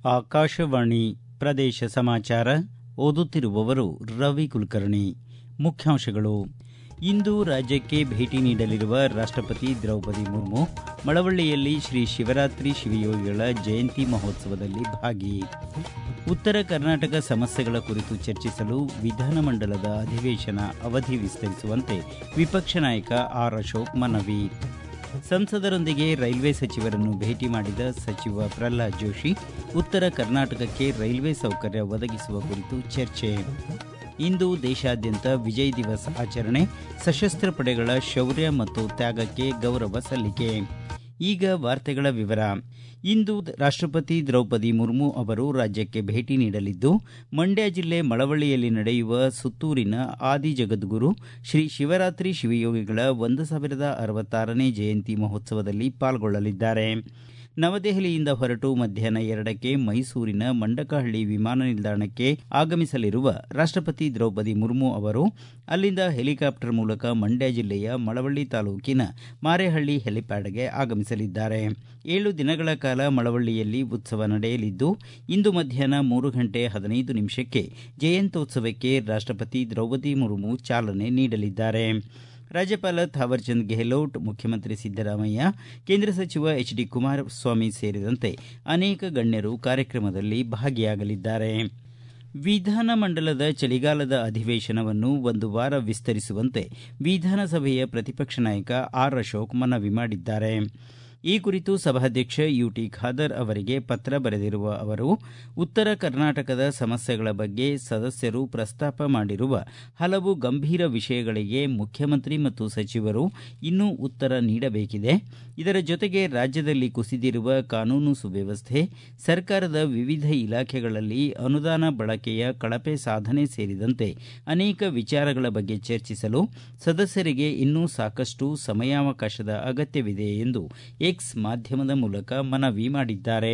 ಆಕಾಶವಾಣಿ ಪ್ರದೇಶ ಸಮಾಚಾರ ಓದುತ್ತಿರುವವರು ರವಿ ಕುಲಕರ್ಣಿ ಮುಖ್ಯಾಂಶಗಳು ಇಂದು ರಾಜ್ಯಕ್ಕೆ ಭೇಟಿ ನೀಡಲಿರುವ ರಾಷ್ಟಪತಿ ದ್ರೌಪದಿ ಮುರ್ಮು ಮಳವಳ್ಳಿಯಲ್ಲಿ ಶ್ರೀ ಶಿವರಾತ್ರಿ ಶಿವಯೋಗಿಗಳ ಜಯಂತಿ ಮಹೋತ್ಸವದಲ್ಲಿ ಭಾಗಿ ಉತ್ತರ ಕರ್ನಾಟಕ ಸಮಸ್ಯೆಗಳ ಕುರಿತು ಚರ್ಚಿಸಲು ವಿಧಾನಮಂಡಲದ ಅಧಿವೇಶನ ಅವಧಿ ವಿಸ್ತರಿಸುವಂತೆ ವಿಪಕ್ಷ ನಾಯಕ ಆರ್ ಅಶೋಕ್ ಮನವಿ ಸಂಸದರೊಂದಿಗೆ ರೈಲ್ವೆ ಸಚಿವರನ್ನು ಭೇಟಿ ಮಾಡಿದ ಸಚಿವ ಪ್ರಹ್ಲಾದ್ ಜೋಶಿ ಉತ್ತರ ಕರ್ನಾಟಕಕ್ಕೆ ರೈಲ್ವೆ ಸೌಕರ್ಯ ಒದಗಿಸುವ ಕುರಿತು ಚರ್ಚೆ ಇಂದು ದೇಶಾದ್ಯಂತ ವಿಜಯ್ ದಿವಸ್ ಆಚರಣೆ ಸಶಸ್ತ್ರ ಪಡೆಗಳ ಶೌರ್ಯ ಮತ್ತು ತ್ಯಾಗಕ್ಕೆ ಗೌರವ ಸಲ್ಲಿಕೆ ಈಗ ವಾರ್ತೆಗಳ ವಿವರ ಇಂದು ರಾಷ್ಟಪತಿ ದ್ರೌಪದಿ ಮುರ್ಮು ಅವರು ರಾಜ್ಯಕ್ಕೆ ಭೇಟಿ ನೀಡಲಿದ್ದು ಮಂಡ್ಯ ಜಿಲ್ಲೆ ಮಳವಳ್ಳಿಯಲ್ಲಿ ನಡೆಯುವ ಸುತ್ತೂರಿನ ಆದಿ ಜಗದ್ಗುರು ಶ್ರೀ ಶಿವರಾತ್ರಿ ಶಿವಯೋಗಿಗಳ ಒಂದು ಸಾವಿರದ ಅರವತ್ತಾರನೇ ಜಯಂತಿ ಮಹೋತ್ಸವದಲ್ಲಿ ಪಾಲ್ಗೊಳ್ಳಲಿದ್ದಾರೆ ನವದೆಹಲಿಯಿಂದ ಹೊರಟು ಮಧ್ಯಾಹ್ನ ಎರಡಕ್ಕೆ ಮೈಸೂರಿನ ಮಂಡಕಹಳ್ಳಿ ವಿಮಾನ ನಿಲ್ದಾಣಕ್ಕೆ ಆಗಮಿಸಲಿರುವ ರಾಷ್ಟಪತಿ ದ್ರೌಪದಿ ಮುರ್ಮು ಅವರು ಅಲ್ಲಿಂದ ಹೆಲಿಕಾಪ್ಟರ್ ಮೂಲಕ ಮಂಡ್ಯ ಜಿಲ್ಲೆಯ ಮಳವಳ್ಳಿ ತಾಲೂಕಿನ ಮಾರೇಹಳ್ಳಿ ಹೆಲಿಪ್ಯಾಡ್ಗೆ ಆಗಮಿಸಲಿದ್ದಾರೆ ಏಳು ದಿನಗಳ ಕಾಲ ಮಳವಳ್ಳಿಯಲ್ಲಿ ಉತ್ಸವ ನಡೆಯಲಿದ್ದು ಇಂದು ಮಧ್ಯಾಹ್ನ ಮೂರು ಗಂಟೆ ಹದಿನೈದು ನಿಮಿಷಕ್ಕೆ ಜಯಂತ್ಯೋತ್ಸವಕ್ಕೆ ರಾಷ್ಟಪತಿ ದ್ರೌಪದಿ ಮುರ್ಮು ಚಾಲನೆ ನೀಡಲಿದ್ದಾರೆ ರಾಜ್ಯಪಾಲ ಥಾವರ್ಚಂದ್ ಗೆಹ್ಲೋಟ್ ಮುಖ್ಯಮಂತ್ರಿ ಸಿದ್ದರಾಮಯ್ಯ ಕೇಂದ್ರ ಸಚಿವ ಎಚ್ ಡಿ ಕುಮಾರಸ್ವಾಮಿ ಸೇರಿದಂತೆ ಅನೇಕ ಗಣ್ಯರು ಕಾರ್ಯಕ್ರಮದಲ್ಲಿ ಭಾಗಿಯಾಗಲಿದ್ದಾರೆ ವಿಧಾನಮಂಡಲದ ಚಳಿಗಾಲದ ಅಧಿವೇಶನವನ್ನು ಒಂದು ವಾರ ವಿಸ್ತರಿಸುವಂತೆ ವಿಧಾನಸಭೆಯ ಪ್ರತಿಪಕ್ಷ ನಾಯಕ ಆರ್ ಅಶೋಕ್ ಮನವಿ ಮಾಡಿದ್ದಾರೆ ಈ ಕುರಿತು ಸಭಾಧ್ಯಕ್ಷ ಯುಟಿ ಖಾದರ್ ಅವರಿಗೆ ಪತ್ರ ಬರೆದಿರುವ ಅವರು ಉತ್ತರ ಕರ್ನಾಟಕದ ಸಮಸ್ಯೆಗಳ ಬಗ್ಗೆ ಸದಸ್ಯರು ಪ್ರಸ್ತಾಪ ಮಾಡಿರುವ ಹಲವು ಗಂಭೀರ ವಿಷಯಗಳಿಗೆ ಮುಖ್ಯಮಂತ್ರಿ ಮತ್ತು ಸಚಿವರು ಇನ್ನೂ ಉತ್ತರ ನೀಡಬೇಕಿದೆ ಇದರ ಜೊತೆಗೆ ರಾಜ್ಯದಲ್ಲಿ ಕುಸಿದಿರುವ ಕಾನೂನು ಸುವ್ಯವಸ್ಥೆ ಸರ್ಕಾರದ ವಿವಿಧ ಇಲಾಖೆಗಳಲ್ಲಿ ಅನುದಾನ ಬಳಕೆಯ ಕಳಪೆ ಸಾಧನೆ ಸೇರಿದಂತೆ ಅನೇಕ ವಿಚಾರಗಳ ಬಗ್ಗೆ ಚರ್ಚಿಸಲು ಸದಸ್ಯರಿಗೆ ಇನ್ನೂ ಸಾಕಷ್ಟು ಸಮಯಾವಕಾಶದ ಅಗತ್ಯವಿದೆ ಎಂದು ಎಕ್ಸ್ ಮಾಧ್ಯಮದ ಮೂಲಕ ಮನವಿ ಮಾಡಿದ್ದಾರೆ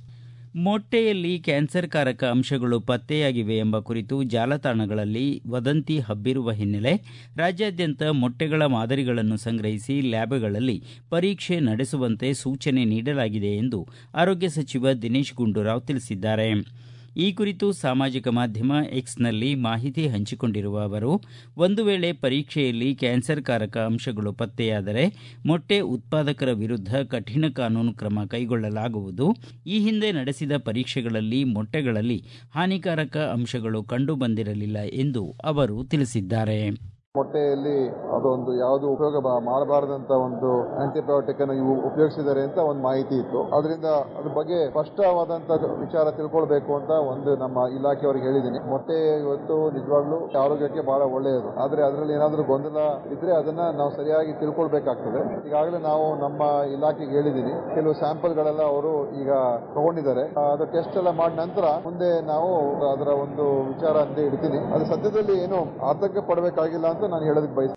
ಮೊಟ್ಟೆಯಲ್ಲಿ ಕ್ಯಾನ್ಸರ್ಕಾರಕ ಅಂಶಗಳು ಪತ್ತೆಯಾಗಿವೆ ಎಂಬ ಕುರಿತು ಜಾಲತಾಣಗಳಲ್ಲಿ ವದಂತಿ ಹಬ್ಬಿರುವ ಹಿನ್ನೆಲೆ ರಾಜ್ಯಾದ್ಯಂತ ಮೊಟ್ಟೆಗಳ ಮಾದರಿಗಳನ್ನು ಸಂಗ್ರಹಿಸಿ ಲ್ಯಾಬ್ಗಳಲ್ಲಿ ಪರೀಕ್ಷೆ ನಡೆಸುವಂತೆ ಸೂಚನೆ ನೀಡಲಾಗಿದೆ ಎಂದು ಆರೋಗ್ಯ ಸಚಿವ ದಿನೇಶ್ ಗುಂಡೂರಾವ್ ತಿಳಿಸಿದ್ದಾರೆ ಈ ಕುರಿತು ಸಾಮಾಜಿಕ ಮಾಧ್ಯಮ ಎಕ್ಸ್ನಲ್ಲಿ ಮಾಹಿತಿ ಹಂಚಿಕೊಂಡಿರುವ ಅವರು ಒಂದು ವೇಳೆ ಪರೀಕ್ಷೆಯಲ್ಲಿ ಕ್ಯಾನ್ಸರ್ಕಾರಕ ಅಂಶಗಳು ಪತ್ತೆಯಾದರೆ ಮೊಟ್ಟೆ ಉತ್ಪಾದಕರ ವಿರುದ್ಧ ಕಠಿಣ ಕಾನೂನು ಕ್ರಮ ಕೈಗೊಳ್ಳಲಾಗುವುದು ಈ ಹಿಂದೆ ನಡೆಸಿದ ಪರೀಕ್ಷೆಗಳಲ್ಲಿ ಮೊಟ್ಟೆಗಳಲ್ಲಿ ಹಾನಿಕಾರಕ ಅಂಶಗಳು ಕಂಡುಬಂದಿರಲಿಲ್ಲ ಎಂದು ಅವರು ತಿಳಿಸಿದ್ದಾರೆ ಮೊಟ್ಟೆಯಲ್ಲಿ ಅದೊಂದು ಯಾವುದು ಉಪಯೋಗ ಮಾಡಬಾರದಂತ ಒಂದು ಆಂಟಿಬಯೋಟಿಕ್ ಅನ್ನು ಇವು ಉಪಯೋಗಿಸಿದ್ದಾರೆ ಅಂತ ಒಂದು ಮಾಹಿತಿ ಇತ್ತು ಅದರಿಂದ ಅದ್ರ ಬಗ್ಗೆ ಸ್ಪಷ್ಟವಾದಂತ ವಿಚಾರ ತಿಳ್ಕೊಳ್ಬೇಕು ಅಂತ ಒಂದು ನಮ್ಮ ಇಲಾಖೆಯವರಿಗೆ ಹೇಳಿದ್ದೀನಿ ಮೊಟ್ಟೆ ಇವತ್ತು ನಿಜವಾಗ್ಲೂ ಆರೋಗ್ಯಕ್ಕೆ ಬಹಳ ಒಳ್ಳೆಯದು ಆದ್ರೆ ಅದರಲ್ಲಿ ಏನಾದರೂ ಗೊಂದಲ ಇದ್ರೆ ಅದನ್ನ ನಾವು ಸರಿಯಾಗಿ ತಿಳ್ಕೊಳ್ಬೇಕಾಗ್ತದೆ ಈಗಾಗಲೇ ನಾವು ನಮ್ಮ ಇಲಾಖೆಗೆ ಹೇಳಿದ್ದೀನಿ ಕೆಲವು ಸ್ಯಾಂಪಲ್ಗಳೆಲ್ಲ ಅವರು ಈಗ ತಗೊಂಡಿದ್ದಾರೆ ಅದು ಟೆಸ್ಟ್ ಎಲ್ಲ ಮಾಡಿದ ನಂತರ ಮುಂದೆ ನಾವು ಅದರ ಒಂದು ವಿಚಾರ ಅಂತ ಇಡ್ತೀನಿ ಅದು ಸದ್ಯದಲ್ಲಿ ಏನು ಆತಂಕ ಪಡಬೇಕಾಗಿಲ್ಲ ಅಂತ ನಾನು ಹೇಳೋದಕ್ಕೆ ಬಯಸ್ತೀನಿ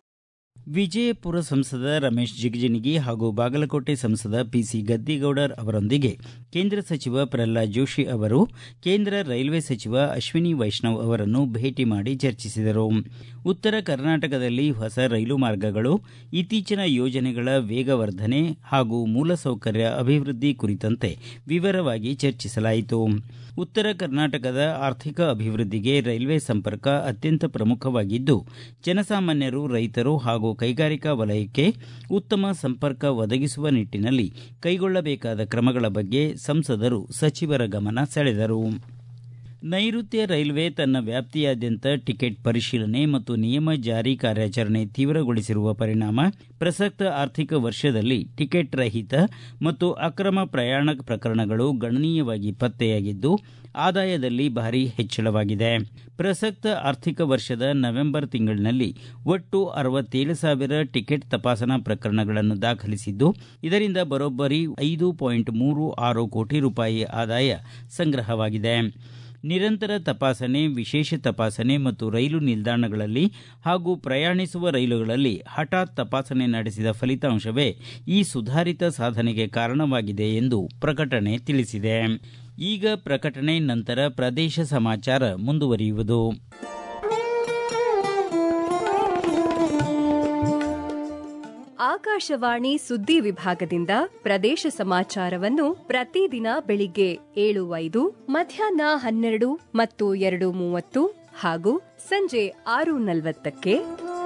ವಿಜಯಪುರ ಸಂಸದ ರಮೇಶ್ ಜಿಗಜಿಣಗಿ ಹಾಗೂ ಬಾಗಲಕೋಟೆ ಸಂಸದ ಪಿಸಿ ಗದ್ದಿಗೌಡರ್ ಅವರೊಂದಿಗೆ ಕೇಂದ್ರ ಸಚಿವ ಪ್ರಹ್ಲಾದ್ ಜೋಶಿ ಅವರು ಕೇಂದ್ರ ರೈಲ್ವೆ ಸಚಿವ ಅಶ್ವಿನಿ ವೈಷ್ಣವ್ ಅವರನ್ನು ಭೇಟಿ ಮಾಡಿ ಚರ್ಚಿಸಿದರು ಉತ್ತರ ಕರ್ನಾಟಕದಲ್ಲಿ ಹೊಸ ರೈಲು ಮಾರ್ಗಗಳು ಇತ್ತೀಚಿನ ಯೋಜನೆಗಳ ವೇಗವರ್ಧನೆ ಹಾಗೂ ಮೂಲಸೌಕರ್ಯ ಅಭಿವೃದ್ಧಿ ಕುರಿತಂತೆ ವಿವರವಾಗಿ ಚರ್ಚಿಸಲಾಯಿತು ಉತ್ತರ ಕರ್ನಾಟಕದ ಆರ್ಥಿಕ ಅಭಿವೃದ್ಧಿಗೆ ರೈಲ್ವೆ ಸಂಪರ್ಕ ಅತ್ಯಂತ ಪ್ರಮುಖವಾಗಿದ್ದು ಜನಸಾಮಾನ್ಯರು ರೈತರು ಹಾಗೂ ಕೈಗಾರಿಕಾ ವಲಯಕ್ಕೆ ಉತ್ತಮ ಸಂಪರ್ಕ ಒದಗಿಸುವ ನಿಟ್ಟಿನಲ್ಲಿ ಕೈಗೊಳ್ಳಬೇಕಾದ ಕ್ರಮಗಳ ಬಗ್ಗೆ ಸಂಸದರು ಸಚಿವರ ಗಮನ ಸೆಳೆದರು ನೈಋತ್ಯ ರೈಲ್ವೆ ತನ್ನ ವ್ಯಾಪ್ತಿಯಾದ್ಯಂತ ಟಿಕೆಟ್ ಪರಿಶೀಲನೆ ಮತ್ತು ನಿಯಮ ಜಾರಿ ಕಾರ್ಯಾಚರಣೆ ತೀವ್ರಗೊಳಿಸಿರುವ ಪರಿಣಾಮ ಪ್ರಸಕ್ತ ಆರ್ಥಿಕ ವರ್ಷದಲ್ಲಿ ಟಿಕೆಟ್ ರಹಿತ ಮತ್ತು ಅಕ್ರಮ ಪ್ರಯಾಣ ಪ್ರಕರಣಗಳು ಗಣನೀಯವಾಗಿ ಪತ್ತೆಯಾಗಿದ್ದು ಆದಾಯದಲ್ಲಿ ಭಾರಿ ಹೆಚ್ಚಳವಾಗಿದೆ ಪ್ರಸಕ್ತ ಆರ್ಥಿಕ ವರ್ಷದ ನವೆಂಬರ್ ತಿಂಗಳಿನಲ್ಲಿ ಒಟ್ಟು ಅರವತ್ತೇಳು ಸಾವಿರ ಟಿಕೆಟ್ ತಪಾಸಣಾ ಪ್ರಕರಣಗಳನ್ನು ದಾಖಲಿಸಿದ್ದು ಇದರಿಂದ ಬರೋಬ್ಬರಿ ಐದು ಪಾಯಿಂಟ್ ಮೂರು ಆರು ಕೋಟಿ ರೂಪಾಯಿ ಆದಾಯ ಸಂಗ್ರಹವಾಗಿದೆ ನಿರಂತರ ತಪಾಸಣೆ ವಿಶೇಷ ತಪಾಸಣೆ ಮತ್ತು ರೈಲು ನಿಲ್ದಾಣಗಳಲ್ಲಿ ಹಾಗೂ ಪ್ರಯಾಣಿಸುವ ರೈಲುಗಳಲ್ಲಿ ಹಠಾತ್ ತಪಾಸಣೆ ನಡೆಸಿದ ಫಲಿತಾಂಶವೇ ಈ ಸುಧಾರಿತ ಸಾಧನೆಗೆ ಕಾರಣವಾಗಿದೆ ಎಂದು ಪ್ರಕಟಣೆ ತಿಳಿಸಿದೆ ಈಗ ಪ್ರಕಟಣೆ ನಂತರ ಪ್ರದೇಶ ಸಮಾಚಾರ ಮುಂದುವರಿಯುವುದು ಆಕಾಶವಾಣಿ ಸುದ್ದಿ ವಿಭಾಗದಿಂದ ಪ್ರದೇಶ ಸಮಾಚಾರವನ್ನು ಪ್ರತಿದಿನ ಬೆಳಿಗ್ಗೆ ಏಳು ಐದು ಮಧ್ಯಾಹ್ನ ಹನ್ನೆರಡು ಮತ್ತು ಎರಡು ಮೂವತ್ತು ಹಾಗೂ ಸಂಜೆ ಆರು ನಲವತ್ತಕ್ಕೆ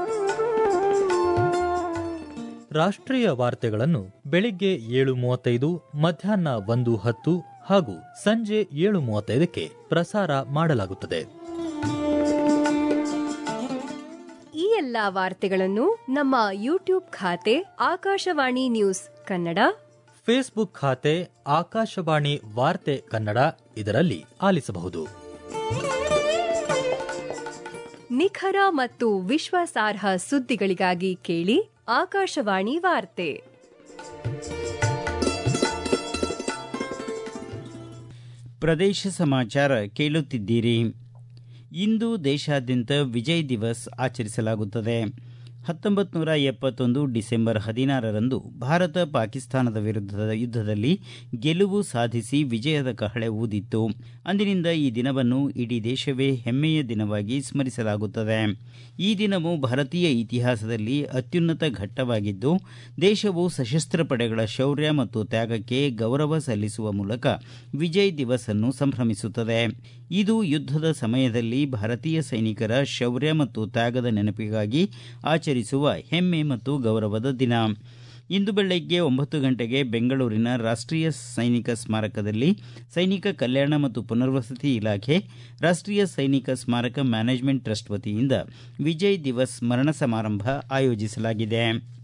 ರಾಷ್ಟ್ರೀಯ ವಾರ್ತೆಗಳನ್ನು ಬೆಳಿಗ್ಗೆ ಏಳು ಮೂವತ್ತೈದು ಮಧ್ಯಾಹ್ನ ಒಂದು ಹತ್ತು ಹಾಗೂ ಸಂಜೆ ಏಳು ಮೂವತ್ತೈದಕ್ಕೆ ಪ್ರಸಾರ ಮಾಡಲಾಗುತ್ತದೆ ಈ ಎಲ್ಲಾ ವಾರ್ತೆಗಳನ್ನು ನಮ್ಮ ಯೂಟ್ಯೂಬ್ ಖಾತೆ ಆಕಾಶವಾಣಿ ನ್ಯೂಸ್ ಕನ್ನಡ ಫೇಸ್ಬುಕ್ ಖಾತೆ ಆಕಾಶವಾಣಿ ವಾರ್ತೆ ಕನ್ನಡ ಇದರಲ್ಲಿ ಆಲಿಸಬಹುದು ನಿಖರ ಮತ್ತು ವಿಶ್ವಾಸಾರ್ಹ ಸುದ್ದಿಗಳಿಗಾಗಿ ಕೇಳಿ ಆಕಾಶವಾಣಿ ವಾರ್ತೆ ಪ್ರದೇಶ ಸಮಾಚಾರ ಕೇಳುತ್ತಿದ್ದೀರಿ ಇಂದು ದೇಶಾದ್ಯಂತ ವಿಜಯ್ ದಿವಸ್ ಆಚರಿಸಲಾಗುತ್ತದೆ ಹತ್ತೊಂಬತ್ತು ನೂರ ಎಪ್ಪತ್ತೊಂದು ಡಿಸೆಂಬರ್ ಹದಿನಾರರಂದು ಭಾರತ ಪಾಕಿಸ್ತಾನದ ವಿರುದ್ಧದ ಯುದ್ಧದಲ್ಲಿ ಗೆಲುವು ಸಾಧಿಸಿ ವಿಜಯದ ಕಹಳೆ ಊದಿತ್ತು ಅಂದಿನಿಂದ ಈ ದಿನವನ್ನು ಇಡೀ ದೇಶವೇ ಹೆಮ್ಮೆಯ ದಿನವಾಗಿ ಸ್ಮರಿಸಲಾಗುತ್ತದೆ ಈ ದಿನವು ಭಾರತೀಯ ಇತಿಹಾಸದಲ್ಲಿ ಅತ್ಯುನ್ನತ ಘಟ್ಟವಾಗಿದ್ದು ದೇಶವು ಸಶಸ್ತ್ರ ಪಡೆಗಳ ಶೌರ್ಯ ಮತ್ತು ತ್ಯಾಗಕ್ಕೆ ಗೌರವ ಸಲ್ಲಿಸುವ ಮೂಲಕ ವಿಜಯ್ ದಿವಸ್ ಅನ್ನು ಸಂಭ್ರಮಿಸುತ್ತದೆ ಇದು ಯುದ್ಧದ ಸಮಯದಲ್ಲಿ ಭಾರತೀಯ ಸೈನಿಕರ ಶೌರ್ಯ ಮತ್ತು ತ್ಯಾಗದ ನೆನಪಿಗಾಗಿ ಆಚರಿಸುವ ಹೆಮ್ಮೆ ಮತ್ತು ಗೌರವದ ದಿನ ಇಂದು ಬೆಳಗ್ಗೆ ಒಂಬತ್ತು ಗಂಟೆಗೆ ಬೆಂಗಳೂರಿನ ರಾಷ್ಟೀಯ ಸೈನಿಕ ಸ್ಮಾರಕದಲ್ಲಿ ಸೈನಿಕ ಕಲ್ಯಾಣ ಮತ್ತು ಪುನರ್ವಸತಿ ಇಲಾಖೆ ರಾಷ್ಟೀಯ ಸೈನಿಕ ಸ್ಮಾರಕ ಮ್ಯಾನೇಜ್ಮೆಂಟ್ ಟ್ರಸ್ಟ್ ವತಿಯಿಂದ ವಿಜಯ್ ದಿವಸ್ ಸ್ಮರಣ ಸಮಾರಂಭ ಆಯೋಜಿಸಲಾಗಿದೆ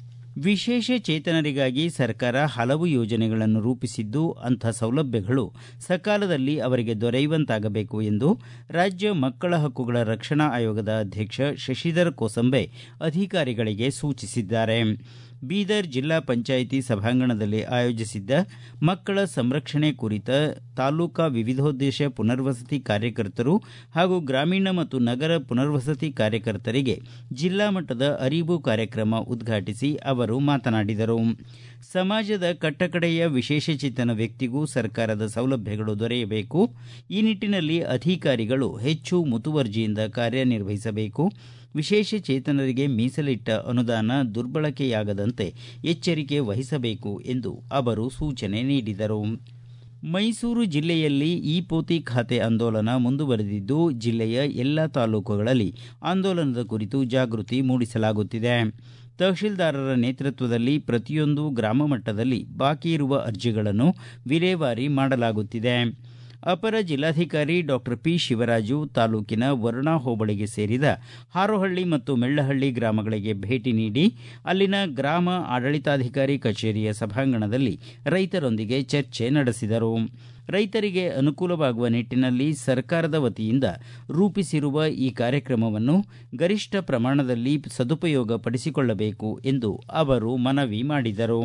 ವಿಶೇಷ ಚೇತನರಿಗಾಗಿ ಸರ್ಕಾರ ಹಲವು ಯೋಜನೆಗಳನ್ನು ರೂಪಿಸಿದ್ದು ಅಂಥ ಸೌಲಭ್ಯಗಳು ಸಕಾಲದಲ್ಲಿ ಅವರಿಗೆ ದೊರೆಯುವಂತಾಗಬೇಕು ಎಂದು ರಾಜ್ಯ ಮಕ್ಕಳ ಹಕ್ಕುಗಳ ರಕ್ಷಣಾ ಆಯೋಗದ ಅಧ್ಯಕ್ಷ ಶಶಿಧರ್ ಕೋಸಂಬೆ ಅಧಿಕಾರಿಗಳಿಗೆ ಸೂಚಿಸಿದ್ದಾರೆ ಬೀದರ್ ಜಿಲ್ಲಾ ಪಂಚಾಯಿತಿ ಸಭಾಂಗಣದಲ್ಲಿ ಆಯೋಜಿಸಿದ್ದ ಮಕ್ಕಳ ಸಂರಕ್ಷಣೆ ಕುರಿತ ತಾಲೂಕಾ ವಿವಿಧೋದ್ದೇಶ ಪುನರ್ವಸತಿ ಕಾರ್ಯಕರ್ತರು ಹಾಗೂ ಗ್ರಾಮೀಣ ಮತ್ತು ನಗರ ಪುನರ್ವಸತಿ ಕಾರ್ಯಕರ್ತರಿಗೆ ಜಿಲ್ಲಾ ಮಟ್ಟದ ಅರಿವು ಕಾರ್ಯಕ್ರಮ ಉದ್ಘಾಟಿಸಿ ಅವರು ಮಾತನಾಡಿದರು ಸಮಾಜದ ಕಟ್ಟಕಡೆಯ ವಿಶೇಷಚೇತನ ವ್ಯಕ್ತಿಗೂ ಸರ್ಕಾರದ ಸೌಲಭ್ಯಗಳು ದೊರೆಯಬೇಕು ಈ ನಿಟ್ಟಿನಲ್ಲಿ ಅಧಿಕಾರಿಗಳು ಹೆಚ್ಚು ಮುತುವರ್ಜಿಯಿಂದ ಕಾರ್ಯನಿರ್ವಹಿಸಬೇಕು ವಿಶೇಷ ಚೇತನರಿಗೆ ಮೀಸಲಿಟ್ಟ ಅನುದಾನ ದುರ್ಬಳಕೆಯಾಗದಂತೆ ಎಚ್ಚರಿಕೆ ವಹಿಸಬೇಕು ಎಂದು ಅವರು ಸೂಚನೆ ನೀಡಿದರು ಮೈಸೂರು ಜಿಲ್ಲೆಯಲ್ಲಿ ಇ ಪೋತಿ ಖಾತೆ ಆಂದೋಲನ ಮುಂದುವರೆದಿದ್ದು ಜಿಲ್ಲೆಯ ಎಲ್ಲ ತಾಲೂಕುಗಳಲ್ಲಿ ಆಂದೋಲನದ ಕುರಿತು ಜಾಗೃತಿ ಮೂಡಿಸಲಾಗುತ್ತಿದೆ ತಹಶೀಲ್ದಾರರ ನೇತೃತ್ವದಲ್ಲಿ ಪ್ರತಿಯೊಂದು ಗ್ರಾಮ ಮಟ್ಟದಲ್ಲಿ ಬಾಕಿ ಇರುವ ಅರ್ಜಿಗಳನ್ನು ವಿಲೇವಾರಿ ಮಾಡಲಾಗುತ್ತಿದೆ ಅಪರ ಜಿಲ್ಲಾಧಿಕಾರಿ ಡಾಕ್ಟರ್ ಪಿ ಶಿವರಾಜು ತಾಲೂಕಿನ ವರುಣಾ ಹೋಬಳಿಗೆ ಸೇರಿದ ಹಾರೋಹಳ್ಳಿ ಮತ್ತು ಮೆಳ್ಳಹಳ್ಳಿ ಗ್ರಾಮಗಳಿಗೆ ಭೇಟಿ ನೀಡಿ ಅಲ್ಲಿನ ಗ್ರಾಮ ಆಡಳಿತಾಧಿಕಾರಿ ಕಚೇರಿಯ ಸಭಾಂಗಣದಲ್ಲಿ ರೈತರೊಂದಿಗೆ ಚರ್ಚೆ ನಡೆಸಿದರು ರೈತರಿಗೆ ಅನುಕೂಲವಾಗುವ ನಿಟ್ಟಿನಲ್ಲಿ ಸರ್ಕಾರದ ವತಿಯಿಂದ ರೂಪಿಸಿರುವ ಈ ಕಾರ್ಯಕ್ರಮವನ್ನು ಗರಿಷ್ಠ ಪ್ರಮಾಣದಲ್ಲಿ ಸದುಪಯೋಗ ಪಡಿಸಿಕೊಳ್ಳಬೇಕು ಎಂದು ಅವರು ಮನವಿ ಮಾಡಿದರು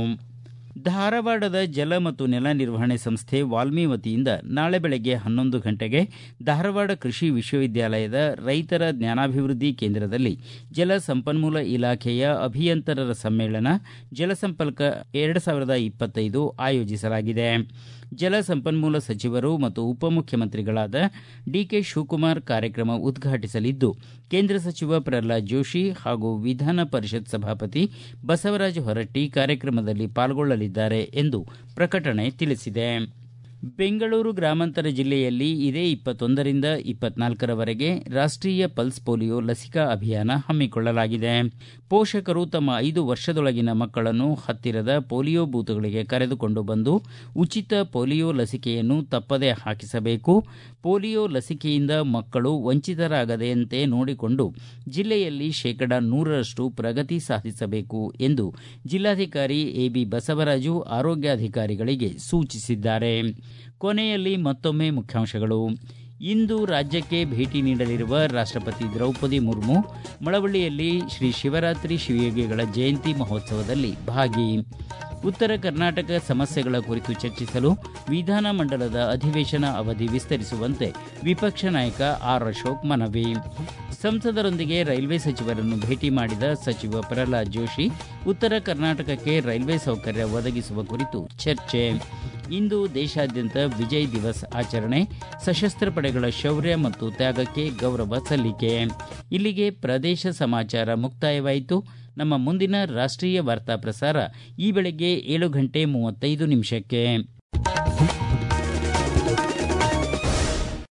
ಧಾರವಾಡದ ಜಲ ಮತ್ತು ನೆಲ ನಿರ್ವಹಣೆ ಸಂಸ್ಥೆ ವಾಲ್ಮಿ ವತಿಯಿಂದ ನಾಳೆ ಬೆಳಗ್ಗೆ ಹನ್ನೊಂದು ಗಂಟೆಗೆ ಧಾರವಾಡ ಕೃಷಿ ವಿಶ್ವವಿದ್ಯಾಲಯದ ರೈತರ ಜ್ಞಾನಾಭಿವೃದ್ಧಿ ಕೇಂದ್ರದಲ್ಲಿ ಜಲ ಸಂಪನ್ಮೂಲ ಇಲಾಖೆಯ ಅಭಿಯಂತರರ ಸಮ್ಮೇಳನ ಜಲಸಂಪರ್ಕ ಎರಡು ಸಾವಿರದ ಇಪ್ಪತ್ತೈದು ಆಯೋಜಿಸಲಾಗಿದೆ ಜಲ ಸಂಪನ್ಮೂಲ ಸಚಿವರು ಮತ್ತು ಉಪಮುಖ್ಯಮಂತ್ರಿಗಳಾದ ಡಿಕೆ ಶಿವಕುಮಾರ್ ಕಾರ್ಯಕ್ರಮ ಉದ್ಘಾಟಿಸಲಿದ್ದು ಕೇಂದ್ರ ಸಚಿವ ಪ್ರಹ್ಲಾದ್ ಜೋಶಿ ಹಾಗೂ ವಿಧಾನ ಪರಿಷತ್ ಸಭಾಪತಿ ಬಸವರಾಜ ಹೊರಟ್ಟಿ ಕಾರ್ಯಕ್ರಮದಲ್ಲಿ ಪಾಲ್ಗೊಳ್ಳಲಿದ್ದಾರೆ ಎಂದು ಪ್ರಕಟಣೆ ತಿಳಿಸಿದೆ ಬೆಂಗಳೂರು ಗ್ರಾಮಾಂತರ ಜಿಲ್ಲೆಯಲ್ಲಿ ಇದೇ ಇಪ್ಪತ್ತೊಂದರಿಂದ ಇಪ್ಪತ್ನಾಲ್ಕರವರೆಗೆ ರಾಷ್ಟೀಯ ಪಲ್ಸ್ ಪೋಲಿಯೋ ಲಸಿಕಾ ಅಭಿಯಾನ ಹಮ್ಮಿಕೊಳ್ಳಲಾಗಿದೆ ಪೋಷಕರು ತಮ್ಮ ಐದು ವರ್ಷದೊಳಗಿನ ಮಕ್ಕಳನ್ನು ಹತ್ತಿರದ ಪೋಲಿಯೋ ಬೂತ್ಗಳಿಗೆ ಕರೆದುಕೊಂಡು ಬಂದು ಉಚಿತ ಪೋಲಿಯೋ ಲಸಿಕೆಯನ್ನು ತಪ್ಪದೇ ಹಾಕಿಸಬೇಕು ಪೋಲಿಯೋ ಲಸಿಕೆಯಿಂದ ಮಕ್ಕಳು ವಂಚಿತರಾಗದಂತೆ ನೋಡಿಕೊಂಡು ಜಿಲ್ಲೆಯಲ್ಲಿ ಶೇಕಡ ನೂರರಷ್ಟು ಪ್ರಗತಿ ಸಾಧಿಸಬೇಕು ಎಂದು ಜಿಲ್ಲಾಧಿಕಾರಿ ಎಬಿ ಬಸವರಾಜು ಆರೋಗ್ಯಾಧಿಕಾರಿಗಳಿಗೆ ಸೂಚಿಸಿದ್ದಾರೆ ಕೊನೆಯಲ್ಲಿ ಮತ್ತೊಮ್ಮೆ ಮುಖ್ಯಾಂಶಗಳು ಇಂದು ರಾಜ್ಯಕ್ಕೆ ಭೇಟಿ ನೀಡಲಿರುವ ರಾಷ್ಟಪತಿ ದ್ರೌಪದಿ ಮುರ್ಮು ಮಳವಳ್ಳಿಯಲ್ಲಿ ಶ್ರೀ ಶಿವರಾತ್ರಿ ಶಿವಯೋಗಿಗಳ ಜಯಂತಿ ಮಹೋತ್ಸವದಲ್ಲಿ ಭಾಗಿ ಉತ್ತರ ಕರ್ನಾಟಕ ಸಮಸ್ಯೆಗಳ ಕುರಿತು ಚರ್ಚಿಸಲು ವಿಧಾನಮಂಡಲದ ಅಧಿವೇಶನ ಅವಧಿ ವಿಸ್ತರಿಸುವಂತೆ ವಿಪಕ್ಷ ನಾಯಕ ಆರ್ ಅಶೋಕ್ ಮನವಿ ಸಂಸದರೊಂದಿಗೆ ರೈಲ್ವೆ ಸಚಿವರನ್ನು ಭೇಟಿ ಮಾಡಿದ ಸಚಿವ ಪ್ರಹ್ಲಾದ್ ಜೋಶಿ ಉತ್ತರ ಕರ್ನಾಟಕಕ್ಕೆ ರೈಲ್ವೆ ಸೌಕರ್ಯ ಒದಗಿಸುವ ಕುರಿತು ಚರ್ಚೆ ಇಂದು ದೇಶಾದ್ಯಂತ ವಿಜಯ್ ದಿವಸ್ ಆಚರಣೆ ಸಶಸ್ತ್ರ ಪಡೆಗಳ ಶೌರ್ಯ ಮತ್ತು ತ್ಯಾಗಕ್ಕೆ ಗೌರವ ಸಲ್ಲಿಕೆ ಇಲ್ಲಿಗೆ ಪ್ರದೇಶ ಸಮಾಚಾರ ಮುಕ್ತಾಯವಾಯಿತು ನಮ್ಮ ಮುಂದಿನ ರಾಷ್ಟ್ರೀಯ ವಾರ್ತಾ ಪ್ರಸಾರ ಈ ಬೆಳಗ್ಗೆ ಏಳು ಗಂಟೆ ಮೂವತ್ತೈದು ನಿಮಿಷಕ್ಕೆ